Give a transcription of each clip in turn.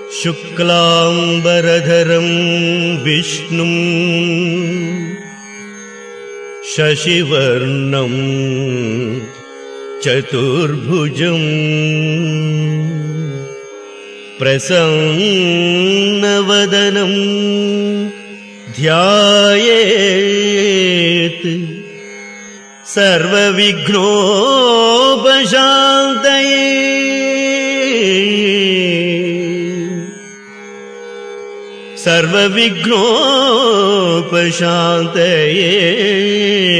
शुक्लाम्बरधरं विष्णुम् शशिवर्णं चतुर्भुजम् प्रसन्नवदनं ध्यायेत् सर्वविघ्नोपशान्तये सर्वविघ्नोपशान्तये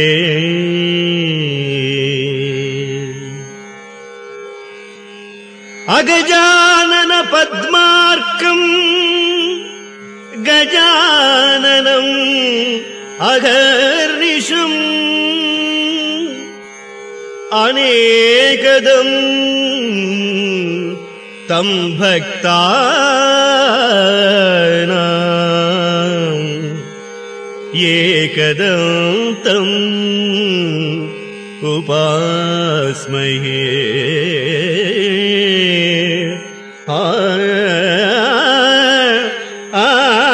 अगजानन पद्मार्कम् गजाननम् अघर्निशम् अनेकदम् तं भक्तानाम् एकदन्तम् उपास्महे आ आ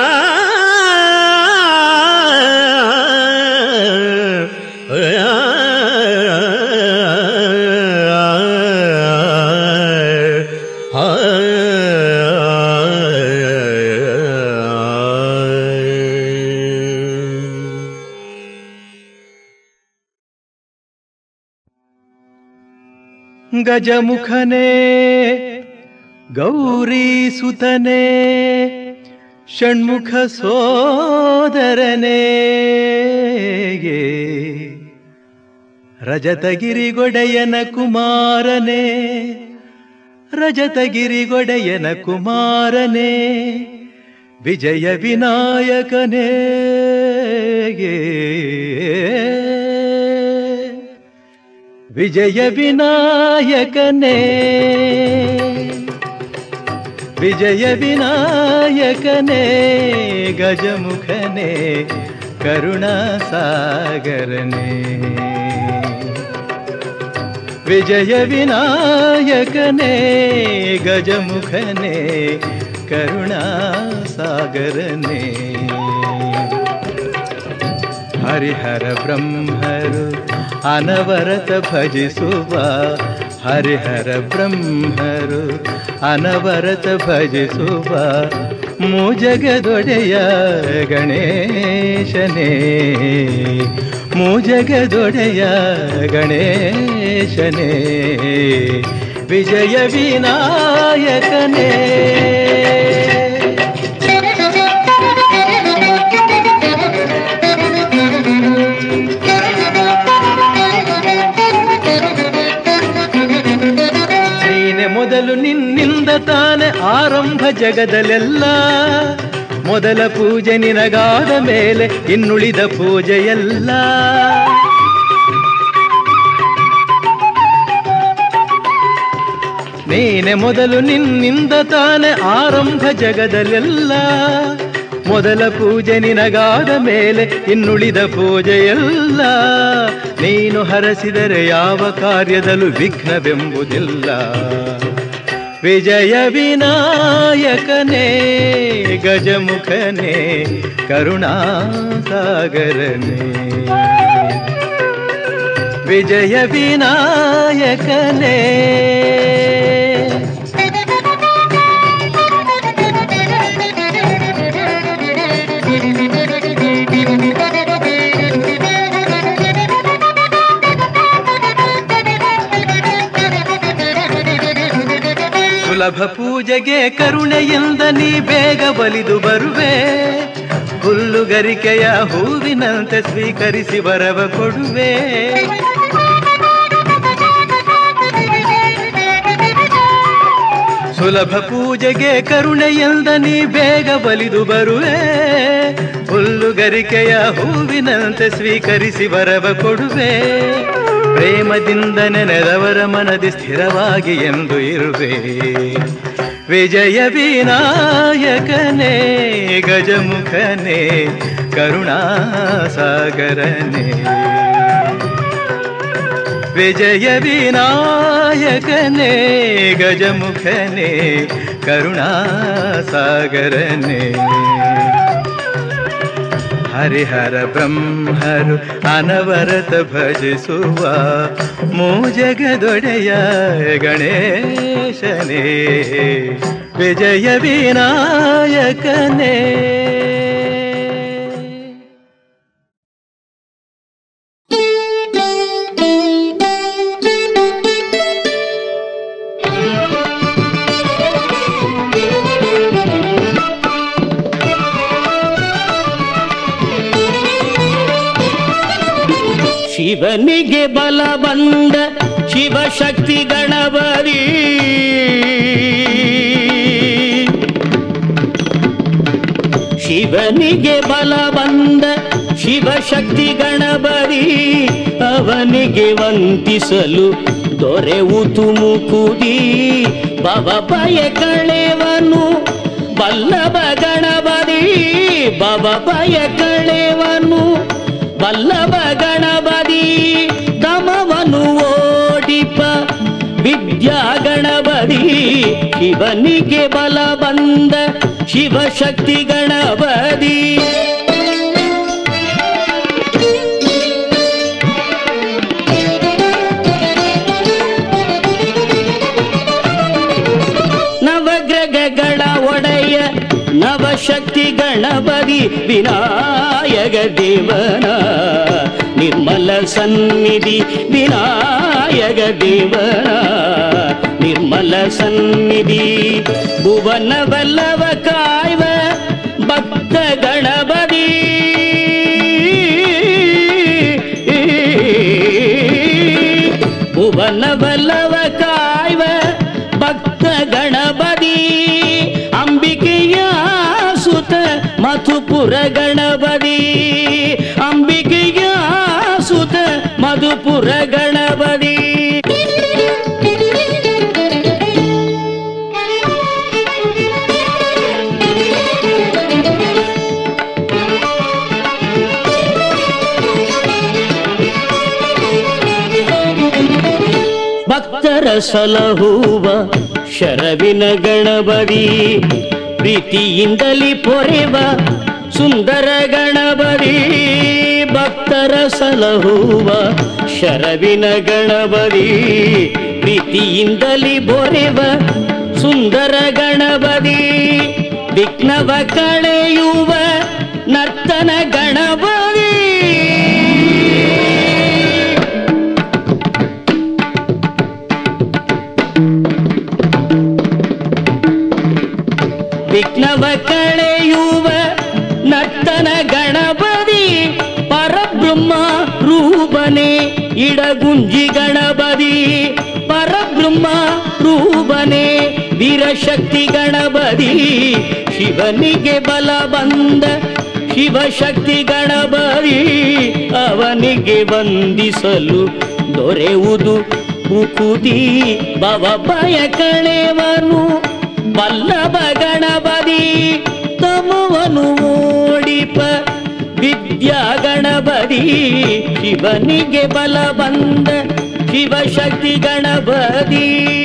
ಗಜಮುಖನೇ ಗೌರಿ ಸುತನೇ ಷಣ್ಮುಖ ಸೋದರನೇ ರಜತಗಿರಿಗೊಡೆಯನ ಕುಮಾರನೇ ರಜತಗಿರಿಗೊಡೆಯನ ಕುಮಾರನೇ ವಿಜಯ ವಿನಾಯಕನೇ ವಿಜಯ ವಿನಾಯಕನೇ ವಿಜಯ ವಿನಾಯಕನೇ ಗಜಮುಖನೇ ಕರುಣಾಸಾಗರನೇ ವಿಜಯ ವಿನಾಯಕನೇ ಗಜಮುಖನೇ ಕರುಣಾಸಾಗರನೇ ಹರಿಹರ ಬ್ರಹ್ಮರು ಅನವರತ ಭಜಿಸುವ ಹರಿಹರ ಬ್ರಹ್ಮರು ಅನವರತ ಭಜಿಸುವ ಮೂಜಗದೊಡೆಯ ಗಣೇಶನೇ ಮೂಜಗದೊಡೆಯ ಗಣೇಶನೇ ವಿಜಯ ವಿನಾಯಕನೇ ನೀನೆ ಮೊದಲು ನಿನ್ನಿಂದ ತಾನೆ ಆರಂಭ ಜಗದಲ್ಲೆಲ್ಲ ಮೊದಲ ಪೂಜೆ ನಿನಗಾದ ಮೇಲೆ ಇನ್ನುಳಿದ ಪೂಜೆಯಲ್ಲ ನೀನೆ ಮೊದಲು ನಿನ್ನಿಂದ ತಾನೆ ಆರಂಭ ಜಗದಲ್ಲೆಲ್ಲ ಮೊದಲ ಪೂಜೆ ನಿನಗಾದ ಮೇಲೆ ಇನ್ನುಳಿದ ಪೂಜೆಯಲ್ಲ ನೀನು ಹರಸಿದರೆ ಯಾವ ಕಾರ್ಯದಲ್ಲೂ ವಿಘ್ನವೆಂಬುದಿಲ್ಲ ವಿಜಯ ವಿನಾಯಕನೇ ಗಜಮುಖನೇ ಕರುಣಾಸಾಗರನೇ ವಿಜಯ ವಿನಾಯಕನೇ ಸುಲಭ ಪೂಜೆಗೆ ಕರುಣೆಯಿಂದ ನೀ ಬೇಗ ಬಲಿದು ಬರುವೆ ಹುಲ್ಲುಗರಿಕೆಯ ಹೂವಿನಂತೆ ಸ್ವೀಕರಿಸಿ ಬರವ ಕೊಡುವೆ ಸುಲಭ ಪೂಜೆಗೆ ಕರುಣೆಯಿಂದ ನೀ ಬೇಗ ಬಲಿದು ಬರುವೆ ಹುಲ್ಲುಗರಿಕೆಯ ಹೂವಿನಂತೆ ಸ್ವೀಕರಿಸಿ ಬರವ ಕೊಡುವೆ ಪ್ರೇಮದಿಂದ ನೆನೆದವರ ಮನದಿ ಸ್ಥಿರವಾಗಿ ಎಂದು ಇರುವೆ ವಿಜಯ ವಿನಾಯಕನೇ ಗಜಮುಖನೇ ಕರುಣಾಸಾಗರನೇ ವಿಜಯ ವಿನಾಯಕನೇ ಗಜಮುಖನೇ ಕರುಣಾಸಾಗರನೇ ಹರಿಹರ ಬ್ರಹ್ಮರು ಅನವರತ ಭಜಿಸುವ ಮೂಜಗದೊಡೆಯ ಗಣೇಶನೇ ವಿಜಯ ವಿನಾಯಕನೇ ಶಿವನಿಗೆ ಬಲ ಬಂದ ಶಿವಶಕ್ತಿ ಗಣಪತಿ ಶಿವನಿಗೆ ಬಲ ಬಂದ ಶಿವಶಕ್ತಿ ಗಣಪತಿ ಅವನಿಗೆ ವಂತಿಸಲು ದೊರೆವುತು ಮುಕುದಿ ಭವ ಭಯ ಕಳೆವನು ಬಲ್ಲಭ ಗಣಪತಿ ಭವ ಭಯ ಕಳೆವನು ಬಲ್ಲಭ ಗಣಪತಿ ತಮವನು ಓಡಿಪ ವಿದ್ಯಾ ಗಣಪತಿ ಶಿವನಿಗೆ ಬಲ ಬಂದ ಶಿವಶಕ್ತಿ ಗಣಪತಿ ನವಗ್ರಹಗಳ ಒಡೆಯ ನವಶಕ್ತಿ ಗಣಪತಿ ವಿನಾಯಕ ದೇವನ ನಿರ್ಮಲ ಸನ್ನಿಧಿ ವಿನಾಯಕ ದೇವನ ನಿರ್ಮಲ ಸನ್ನಿಧಿ ಭುವನವಲ್ಲವ ಕಾಯ್ವ ಭಕ್ತ ಗಣಪತಿ ಭುವನವಲ್ಲವ ಕಾಯ್ವ ಭಕ್ತ ಗಣಪತಿ ಅಂಬಿಕೆಯ ಸುತ ಮಧುಪುರ ಗಣಪತಿ ಅಂಬಿಕೆಯ ಸುತ ಮಧುಪುರ ಗಣಪತಿ ಭಕ್ತರ ಸಲಹುವ ಶರವಿನ ಗಣಪತಿ ಪ್ರೀತಿಯಿಂದಲಿ ಪೊರೆವ ಸುಂದರ ಗಣಪತಿ ಭಕ್ತರ ಸಲಹುವ ಶರವಿನ ಗಣಪತಿ ಪ್ರೀತಿಯಿಂದಲಿ ಬೊರೆವ ಸುಂದರ ಗಣಪತಿ ವಿಘ್ನವ ಕಳೆಯುವ ನರ್ತನ ಗಣಪತಿ ವಿಘ್ನವ ಕಳೆಯುವ ನರ್ತನ ಗಣಪತಿ ಪರಬ್ರಹ್ಮ ರೂಪನೆ ಇಡಗುಂಜಿ ಗಣಪತಿ ಪರಬ್ರಹ್ಮ ರೂಪನೆ ವೀರಶಕ್ತಿ ಗಣಪತಿ ಶಿವನಿಗೆ ಬಲ ಬಂದ ಶಿವಶಕ್ತಿ ಗಣಪತಿ ಅವನಿಗೆ ವಂದಿಸಲು ದೊರೆಯುವುದು ಮುಕುದಿ ಭವ ಭಯ ಕಳೆವನು ವಲ್ಲಭ ಗಣಪತಿ ತಮವನು ಓಡಿಪ ವಿದ್ಯಾ ಗಣಪತಿ ಶಿವನಿಗೆ ಬಲ ಬಂದ ಶಿವಶಕ್ತಿ ಗಣಪತಿ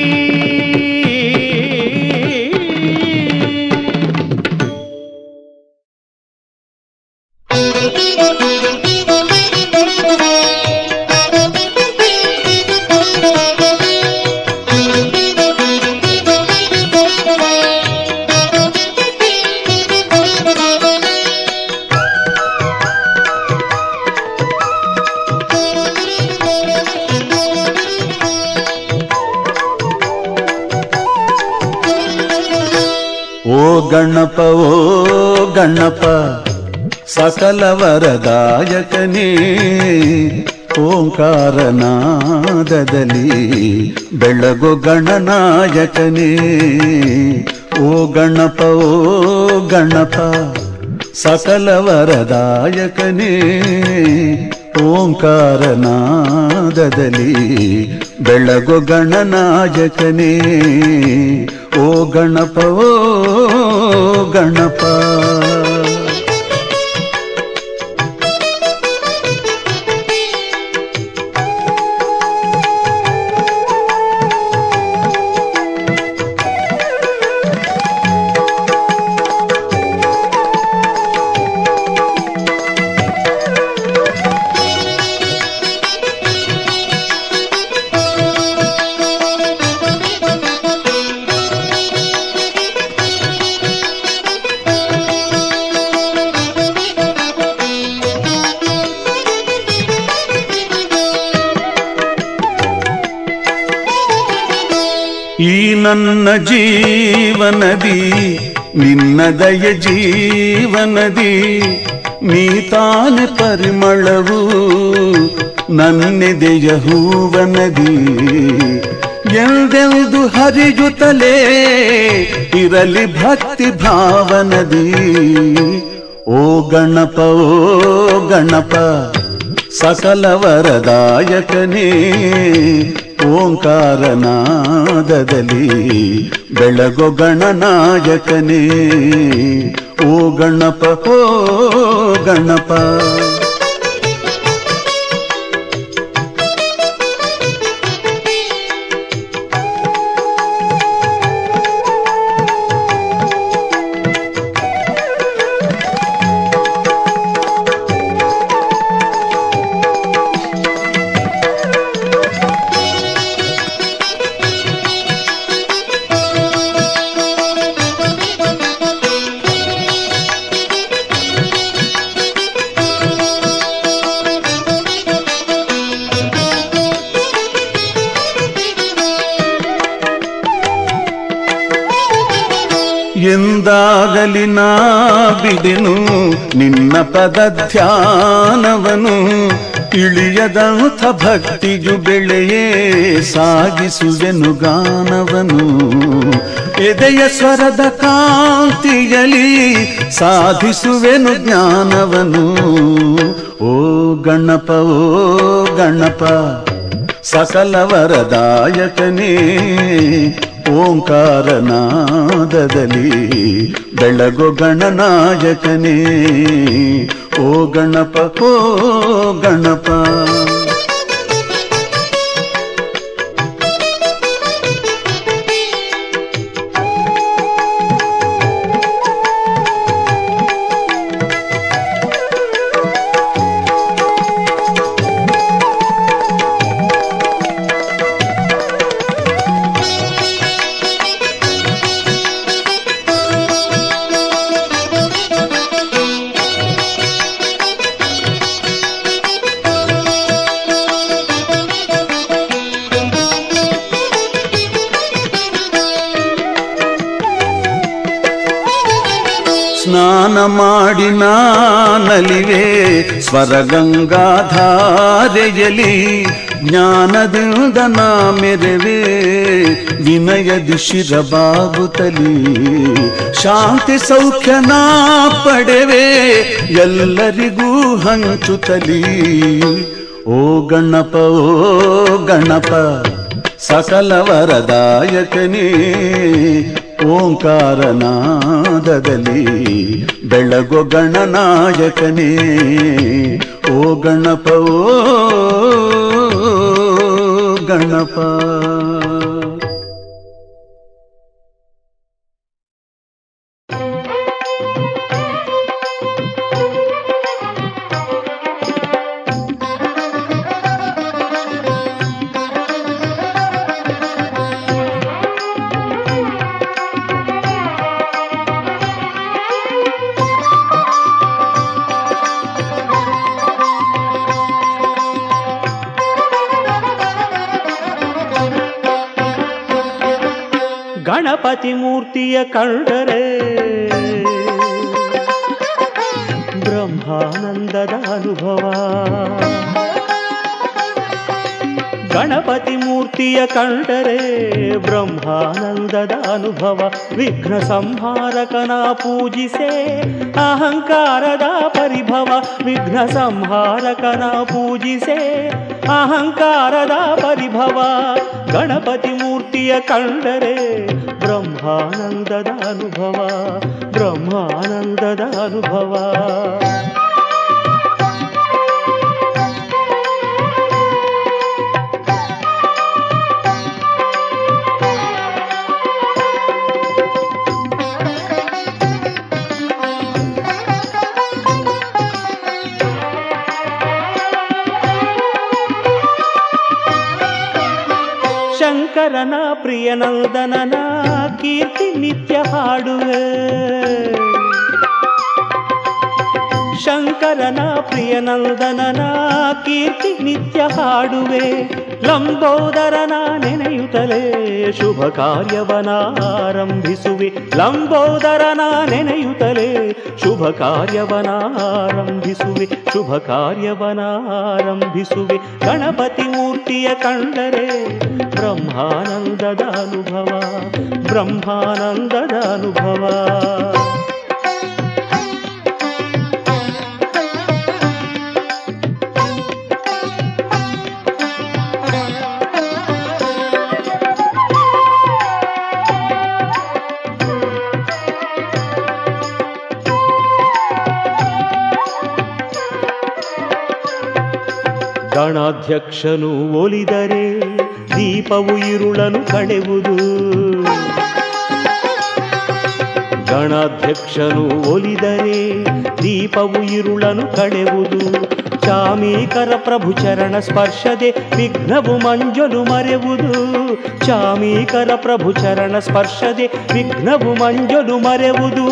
ಓ ಗಣಪ ಓ ಗಣಪ ಸಕಲ ವರದಾಯಕನೇ ಓಂಕಾರನಾದದಲ್ಲಿ ಬೆಳಗು ಗಣನಾಯಕನೇ ಓ ಗಣಪ ಓ ಗಣಪ ಸಕಲ ವರದಾಯಕನೇ ಓಂಕಾರನಾದದಲ್ಲಿ ಬೆಳಗು ಗಣನಾಯಕನೇ ಓ ಗಣಪ ಓ ಗಣಪ ಈ ನನ್ನ ಜೀವನದಿ ನಿನ್ನ ದಯ ಜೀವನದಿ ನೀ ತಾನೆ ಪರಿಮಳವು ನನ್ನೆದೆಯ ಹೂವನದಿ ಎಂದೆಂದು ಹರಿಯುತ್ತಲೇ ಇರಲಿ ಭಕ್ತಿ ಭಾವನದಿ ಓ ಗಣಪ ಓ ಗಣಪ ಸಕಲ ವರದಾಯಕನೇ ಓಂಕಾರನಾದದಲ್ಲಿ ಬೆಳಗೊ ಗಣನಾಯಕನೇ ಓ ಗಣಪ ಓ ಗಣಪ ಎಂದಾಗಲಿ ನಾ ಬಿಡೆನು ನಿನ್ನ ಪದ ಧ್ಯಾನವನು ಇಳಿಯದಂಥ ಭಕ್ತಿಯು ಬೆಳೆಯೇ ಸಾಗಿಸುವೆನು ಗಾನವನು ಎದೆಯ ಸ್ವರದ ಕಾಂತಿಯಲಿ ಸಾಧಿಸುವೆನು ಜ್ಞಾನವನು ಓ ಗಣಪ ಓ ಗಣಪ ಸಕಲ ವರದಾಯಕನೇ ಓಂಕಾರನಾದದಲ್ಲಿ ಬೆಳಗೊ ಗಣನಾಯಕನೇ ಓ ಗಣಪ ಓ ಗಣಪ ಸ್ನಾನ ಮಾಡಿ ನಾನಲಿವೆ ಸ್ವರಗಂಗಾಧಾರೆಯಲಿ ಜ್ಞಾನದಿಂದ ನಾ ಮೆರವೆ ವಿನಯದಿ ಶಿರಬಾಗುತ್ತಲಿ ಶಾಂತಿ ಸೌಖ್ಯ ನಾ ಪಡೆವೆ ಎಲ್ಲರಿಗೂ ಹಂಚುತ್ತಲಿ ಓ ಗಣಪ ಓ ಗಣಪ ಸಕಲ ವರದಾಯಕನೇ ಓಂಕಾರನಾದದಲ್ಲಿ ಬೆಳಗೊ ಗಣನಾಯಕನೇ ಓ ಗಣಪ ಓ ಗಣಪ ಗಣಪತಿ ಮೂರ್ತಿಯ ಕಂಡರೆ ಬ್ರಹ್ಮಾನಂದದ ಅನುಭವ ಗಣಪತಿ ಮೂರ್ತಿಯ ಕಂಡರೆ ಬ್ರಹ್ಮಾನಂದದ ಅನುಭವ ವಿಘ್ನ ಸಂಹಾರಕನ ಪೂಜಿಸೆ ಅಹಂಕಾರದ ಪರಿಭವ ವಿಘ್ನ ಸಂಹಾರಕನ ಪೂಜಿಸೆ ಅಹಂಕಾರದ ಪರಿಭವ ಗಣಪತಿ ಮೂರ್ತಿಯ ಕಂಡರೆ ಬ್ರಹ್ಮಾನಂದದ ಅನುಭವ ಬ್ರಹ್ಮಾನಂದದ ಅನುಭವ ಶಂಕರನ ಪ್ರಿಯನಂದನನ ಕೀರ್ತಿ ನಿತ್ಯ ಹಾಡುವೆ ಶಂಕರನ ಪ್ರಿಯನಂದನನ ಕೀರ್ತಿ ನಿತ್ಯ ಹಾಡುವೆ ಲಂಬೋದರನ ನೆನೆಯುತ್ತಲೇ ಶುಭ ಕಾರ್ಯವನ ಆರಂಭಿಸುವೆ ಲಂಬೋದರನ ನೆನೆಯುತ್ತಲೇ ಶುಭ ಕಾರ್ಯವನ ಆರಂಭಿಸುವೆ ಶುಭ ಕಾರ್ಯವನ ಆರಂಭಿಸುವೆ ಗಣಪತಿ ಮೂರ್ತಿಯ ಕಂಡರೆ ಬ್ರಹ್ಮಾನಂದದ ಅನುಭವ ಬ್ರಹ್ಮಾನಂದದ ಅನುಭವ ಗಣಾಧ್ಯಕ್ಷನು ಒಲಿದರೆ ದೀಪವು ಇರುಳನು ಕಳೆವುದು ಗಣಾಧ್ಯಕ್ಷನು ಒಲಿದರೆ ದೀಪವು ಇರುಳನು ಕಳೆವುದು ಚಾಮೀಕರ ಪ್ರಭು ಚರಣ ಸ್ಪರ್ಶದೆ ವಿಘ್ನವು ಮಂಜಲು ಮರೆವುದು ಚಾಮೀಕರ ಪ್ರಭು ಚರಣ ಸ್ಪರ್ಶದೆ ವಿಘ್ನವು ಮಂಜಲು ಮರೆವುದು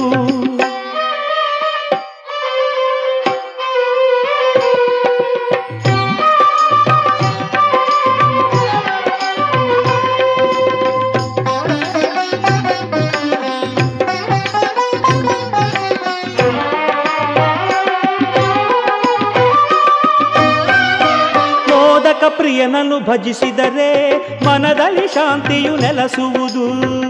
ಮೋದಕ ಪ್ರಿಯನನ್ನು ಭಜಿಸಿದರೆ ಮನದಲ್ಲಿ ಶಾಂತಿಯು ನೆಲೆಸುವುದು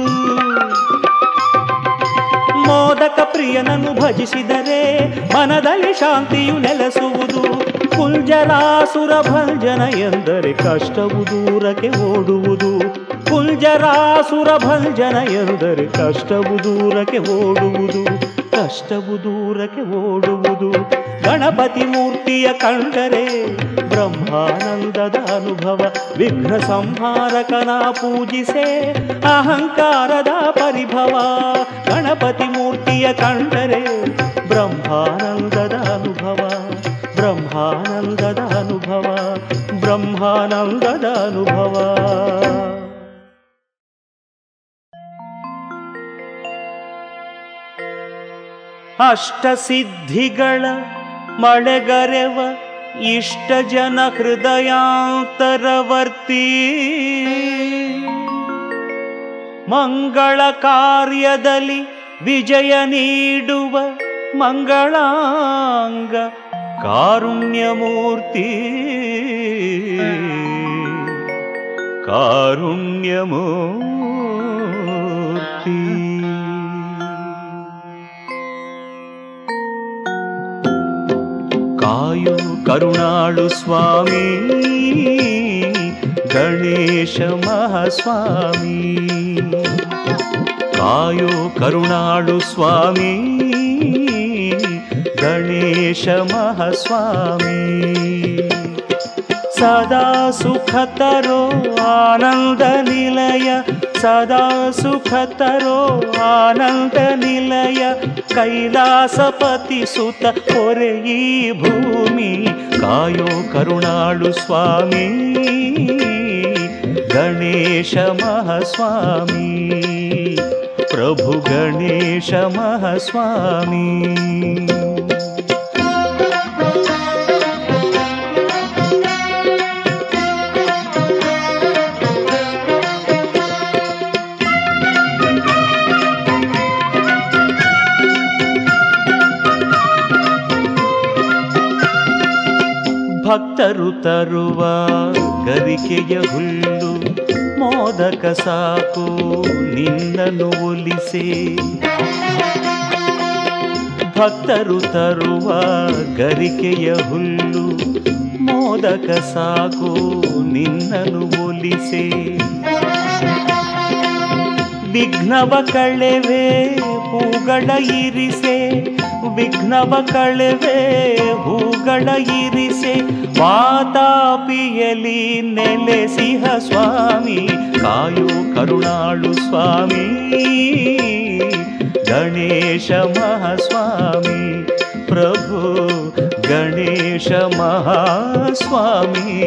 ಮೋದಕ ಪ್ರಿಯನನ್ನು ಭಜಿಸಿದರೆ ಮನದಲ್ಲಿ ಶಾಂತಿಯು ನೆಲೆಸುವುದು ಕುಂಜರಾಸುರ ಭಂಜನ ಎಂದರೆ ಕಷ್ಟವು ದೂರಕ್ಕೆ ಓಡುವುದು ಕುಂಜರಾಸುರ ಭಂಜನ ಎಂದರೆ ಕಷ್ಟವು ದೂರಕ್ಕೆ ಓಡುವುದು ಕಷ್ಟವು ದೂರಕ್ಕೆ ಓಡುವುದು ಗಣಪತಿ ಮೂರ್ತಿಯ ಕಂಡರೆ ಬ್ರಹ್ಮಾನಂದದ ಅನುಭವ ವಿಘ್ನ ಸಂಹಾರಕನ ಪೂಜಿಸೆ ಅಹಂಕಾರದ ಪರಿಭವ ಗಣಪತಿ ಮೂರ್ತಿಯ ಕಂಡರೆ ಬ್ರಹ್ಮಾನಂದದ ಅನುಭವ ಬ್ರಹ್ಮಾನಂದದ ಅನುಭವ ಬ್ರಹ್ಮಾನಂದದ ಅನುಭವ ಅಷ್ಟಸಿದ್ಧಿಗಳ ಮಳೆಗರೆವ ಇಷ್ಟ ಜನ ಹೃದಯಾಂತರವರ್ತಿ ಮಂಗಳ ಕಾರ್ಯದಲ್ಲಿ ವಿಜಯ ನೀಡುವ ಮಂಗಳಾಂಗ ಕಾರುಣ್ಯಮೂರ್ತಿ ಕಾರುಣ್ಯಮೂರ್ತಿ ಕಾಯು ಕರುಣಾಳು ಸ್ವಾಮಿ ಗಣೇಶ ಮಹಾಸ್ವಾಮಿ ಕಾಯು ಕರುಣಾಳು ಸ್ವಾಮಿ ಗಣೇಶ ಮಹಾಸ್ವಾಮಿ ಸದಾ ಸುಖ ತರೋ ಆನಂದ ನಿಲಯ ಸದಾ ಸುಖ ತರೋ ಆನಂದ ನಿಲಯ ಕೈಲಾಸಪತಿ ಸುತ ಹೊರೆ ಈ ಭೂಮಿ ಕಾಯೋ ಕರುಣಾಳು ಸ್ವಾಮಿ ಗಣೇಶ ಮಹಾಸ್ವಾಮಿ ಪ್ರಭು ಗಣೇಶ ಮಹಾಸ್ವಾಮಿ ಭಕ್ತರು ತರುವ ಗರಿಕೆಯ ಹುಲ್ಲು ಮೋದಕ ಸಾಕು ನಿನ್ನನ್ನು ಒಲಿಸೆ ಭಕ್ತರು ತರುವ ಗರಿಕೆಯ ಹುಲ್ಲು ಮೋದಕ ಸಾಕು ನಿನ್ನನ್ನು ಒಲಿಸೆ ವಿಘ್ನವ ಕಳೆವೆ ಹೂಗಳ ಇರಿಸೆ ವಿಘ್ನವ ಕಳೆವೆ ಹೂಗಳ ಇರಿಸೆ ವಾತಾಪಿಯಲಿ ನೆಲೆಸಿಹ ಸ್ವಾಮಿ ಕಾಯೋ ಕರುಣಾಳು ಸ್ವಾಮಿ ಗಣೇಶ ಮಹಾಸ್ವಾಮಿ ಪ್ರಭು ಗಣೇಶ ಮಹಾಸ್ವಾಮಿ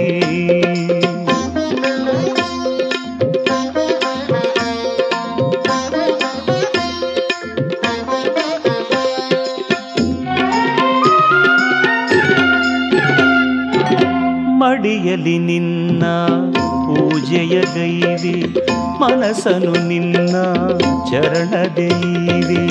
ಮಡಿಯಲಿ ನಿನ್ನ ಪೂಜೆಯ ಗೈವಿ ಮನಸ್ಸನು ನಿನ್ನ ಚರಣದೈವಿ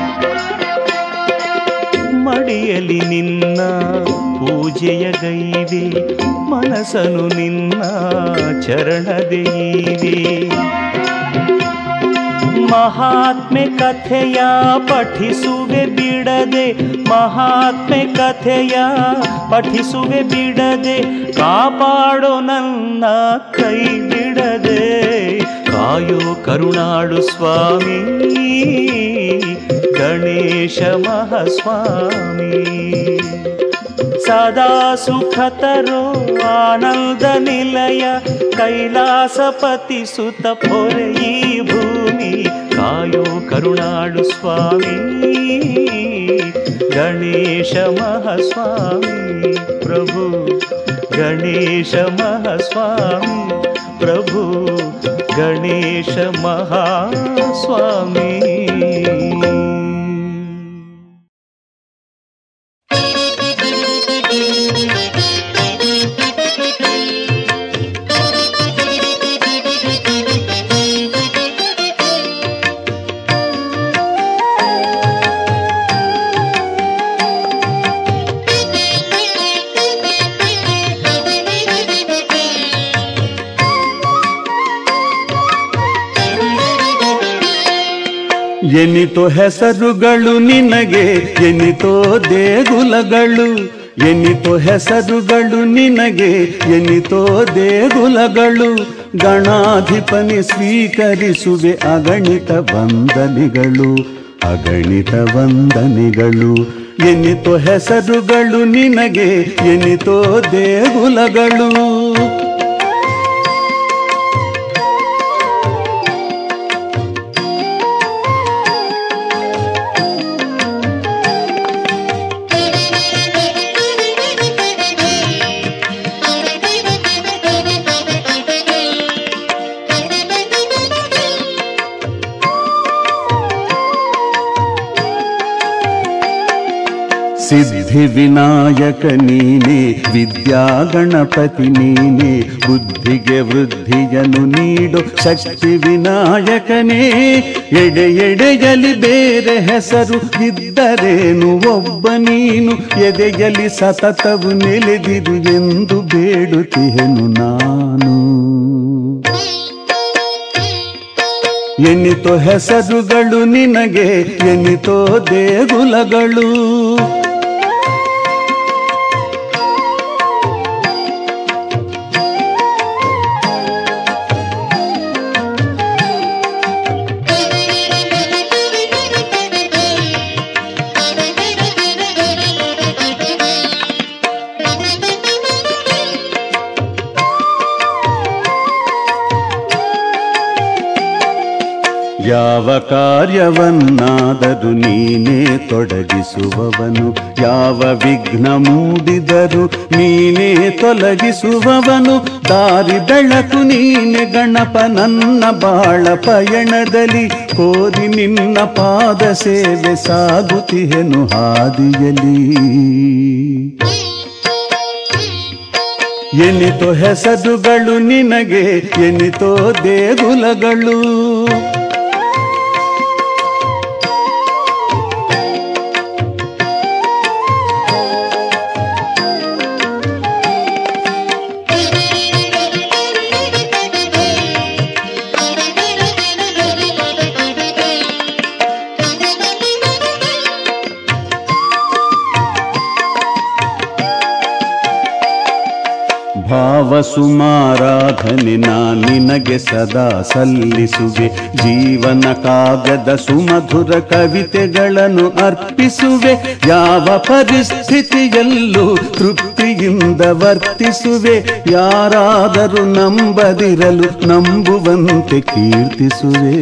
ಮಡಿಯಲಿ ನಿನ್ನ ಪೂಜೆಯ ಗೈವಿ ಮನಸ್ಸನು ನಿನ್ನ ಚರಣದೈವಿ ಮಹಾತ್ಮೆ ಕಥೆಯ ಪಠಿಸುವೆ ಬಿಡದೆ ಮಹಾತ್ಮೆ ಕಥೆಯ ಪಠಿಸುವೆ ಬಿಡದೆ ಕಾಪಾಡೋ ನನ್ನ ಕೈ ಬಿಡದೆ ಕಾಯೋ ಕರುಣಾಳು ಸ್ವಾಮಿ ಗಣೇಶ ಮಹಾಸ್ವಾಮಿ ಸದಾ ಸುಖತರೋ ಆನಂದ ನಿಲಯ ಕೈಲಾಸಪತಿ ಸುತ ಪೊರೆ ಈ ಭೂಮಿ ಕಾಯೋ ಕರುಣಾಳು ಸ್ವಾಮಿ ಗಣೇಶ ಮಹಾಸ್ವಾಮಿ ಪ್ರಭು ಗಣೇಶ ಮಹಾಸ್ವಾಮಿ ಪ್ರಭು ಗಣೇಶ ಮಹಾಸ್ವಾಮಿ ಎನಿತೋ ಹೆಸರುಗಳು ನಿನಗೆ ಎನಿತೋ ದೇಗುಲಗಳು ಎನಿತೋ ಹೆಸರುಗಳು ನಿನಗೆ ಎನಿತೋ ದೇಗುಲಗಳು ಗಣಾಧಿಪನಿ ಸ್ವೀಕರಿಸುವೆ ಅಗಣಿತ ವಂದನೆಗಳು ಅಗಣಿತ ವಂದನೆಗಳು ಎನಿತೋ ಹೆಸರುಗಳು ನಿನಗೆ ಎನಿತೋ ದೇಗುಲಗಳು ಸಿದ್ಧಿ ವಿನಾಯಕ ನೀನೆ ವಿದ್ಯಾ ಗಣಪತಿ ನೀನೆ ಬುದ್ಧಿಗೆ ವೃದ್ಧಿಯನ್ನು ನೀಡು ಶಕ್ತಿ ವಿನಾಯಕನೇ ಎಡೆ ಎಡೆಯಲಿ ಬೇರೆ ಹೆಸರು ಇದ್ದರೇನು ಒಬ್ಬ ನೀನು ಎದೆಯಲಿ ಸತತವು ನೆಲೆದಿರು ಎಂದು ಬೇಡುತ್ತಿಹೆನು ನಾನು ಎನ್ನಿತೋ ಹೆಸರುಗಳು ನಿನಗೆ ಎನ್ನಿತೋ ದೇಗುಲಗಳು ಯಾವ ಕಾರ್ಯವನ್ನಾದರೂ ನೀನೇ ತೊಡಗಿಸುವವನು ಯಾವ ವಿಘ್ನ ಮೂಡಿದರೂ ನೀನೇ ತೊಲಗಿಸುವವನು ದಾರಿ ಬೆಳಕು ನೀನೆ ಗಣಪ ನನ್ನ ಬಾಳ ಪಯಣದಲ್ಲಿ ಕೋರಿ ನಿನ್ನ ಪಾದ ಸೇವೆ ಸಾಗುತ್ತಿಹೆನು ಹಾದಿಯಲಿ ಎನಿತೋ ಹೆಸರುಗಳು ನಿನಗೆ ಎನಿತೋ ದೇಗುಲಗಳು ಭಾವ ಸುಮಾರಾಧನೆ ನಾ ನಿನಗೆ ಸದಾ ಸಲ್ಲಿಸುವೆ ಜೀವನ ಕಾಗದ ಸುಮಧುರ ಕವಿತೆಗಳನ್ನು ಅರ್ಪಿಸುವೆ ಯಾವ ಪರಿಸ್ಥಿತಿಯಲ್ಲೂ ತೃಪ್ತಿಯಿಂದ ವರ್ತಿಸುವೆ ಯಾರಾದರೂ ನಂಬದಿರಲು ನಂಬುವಂತೆ ಕೀರ್ತಿಸುವೆ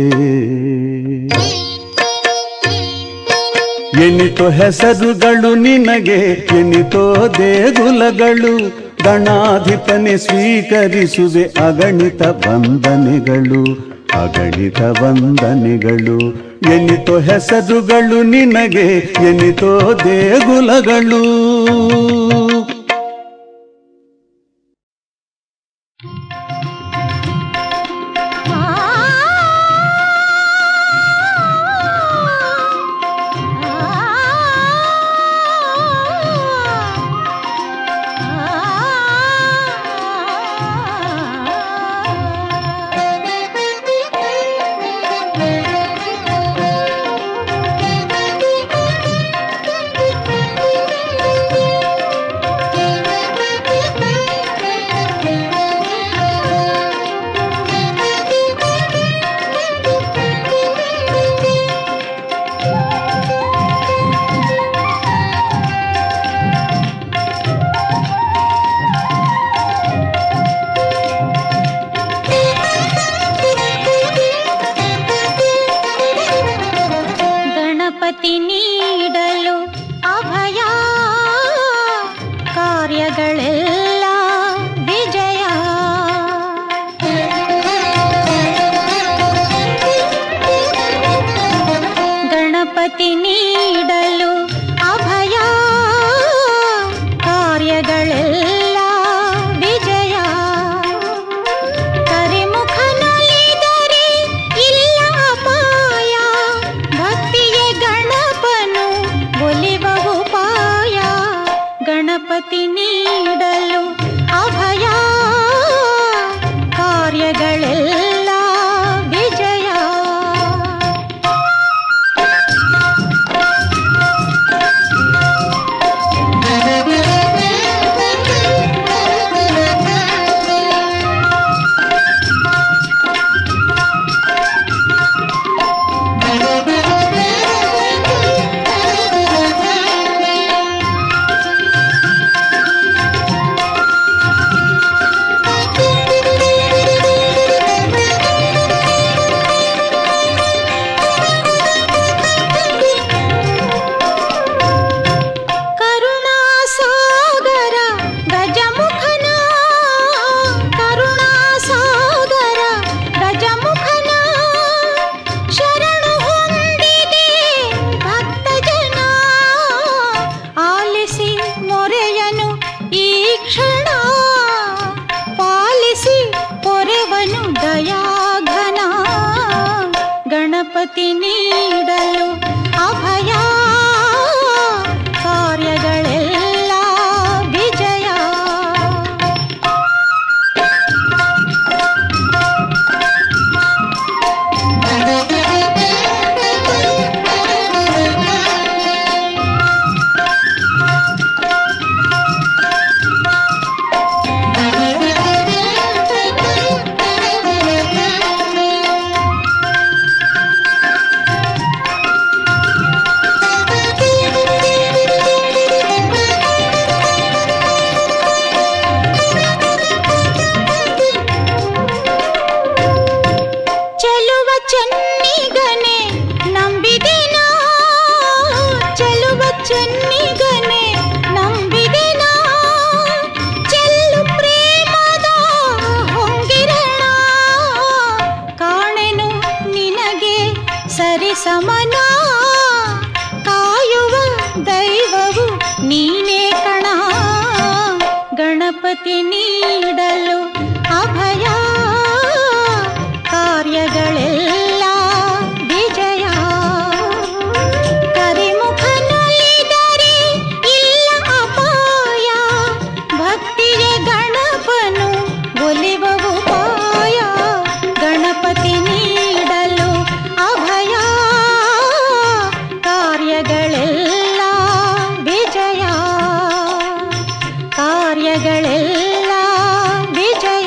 ಎನಿತೋ ಹೆಸರುಗಳು ನಿನಗೆ ಎನಿತೋ ದೇಗುಲಗಳು ಗಣಾಧಿಪನೆ ಸ್ವೀಕರಿಸುವೆ ಅಗಣಿತ ವಂದನೆಗಳು ಅಗಣಿತ ವಂದನೆಗಳು ಎನಿತೋ ಹೆಸರುಗಳು ನಿನಗೆ ಎನಿತೋ ದೇಗುಲಗಳು ಗಣಪತಿ ನೀಡಲು ಅಭಯ ಕಾರ್ಯಗಳೆಲ್ಲ ವಿಜಯ ಗಣಪತಿ ನೀಡಲು ಅಭಯ ಕಾರ್ಯಗಳೆಲ್ಲ ವಿಜಯ ಕರಿಮುಖನೊಲಿದರೆ ಇಲ್ಲ ಅಪಾಯ ಭಕ್ತಿಯ ಗಣಪನು ಒಲಿವ ಉಪಾಯ ಗಣಪತಿ ನೀಡಲು ಅಭಯ ಕಾರ್ಯಗಳೆಲ್ಲ ವಿಜಯ ಕರುಣಾಸಾಗರ ಗಜಮುಖನ ಕರುಣಾಸಾಗರ ಗಜಮುಖನ ಶರಣು ಹೊಂದಿದೆ ಭಕ್ತ ಜನ ಆಲಿಸಿ ಮೊರೆಯನು ಈ ಕ್ಷಣ ಪಾಲಿಸಿ ಪೊರೆವನು ದಯಾಘನ ಗಣಪತಿ ನೀಡಲು ಅಭಯ ಕಾರ್ಯಗಳೆಲ್ಲ ವಿಜಯ ಚೆಲುವ ಚೆನ್ನಿಗನೆ ನಂಬಿದೆನಾ ಚೆಲುವ ಚೆನ್ನಿಗನೆ ನಂಬಿದೆನಾ ಚೆಲ್ಲು ಪ್ರೇಮದ ಹೊಂಗಿರಣ ಕಾಣೆನು ನಿನಗೆ ಸರಿ ಸಮನ ಕಾಯುವ ದೈವವು ನೀನೇ ಕಣ ಗಣಪತಿ ನೀಡಲು ಅಭಯ ಕಾರ್ಯಗಳೆಲ್ಲ ವಿಜಯ ಕರಿಮುಖನೊಲಿದರೆ ಇಲ್ಲ ಅಪಾಯ ಭಕ್ತಿಯ ಗಣಪನು ಒಲಿವ ಉಪಾಯ ಗಣಪತಿ ನೀಡಲು ಅಭಯ ಕಾರ್ಯಗಳೆಲ್ಲ ವಿಜಯ ಕಾರ್ಯಗಳೆಲ್ಲ ವಿಜಯ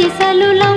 ರಕ್ಷಿಸಲು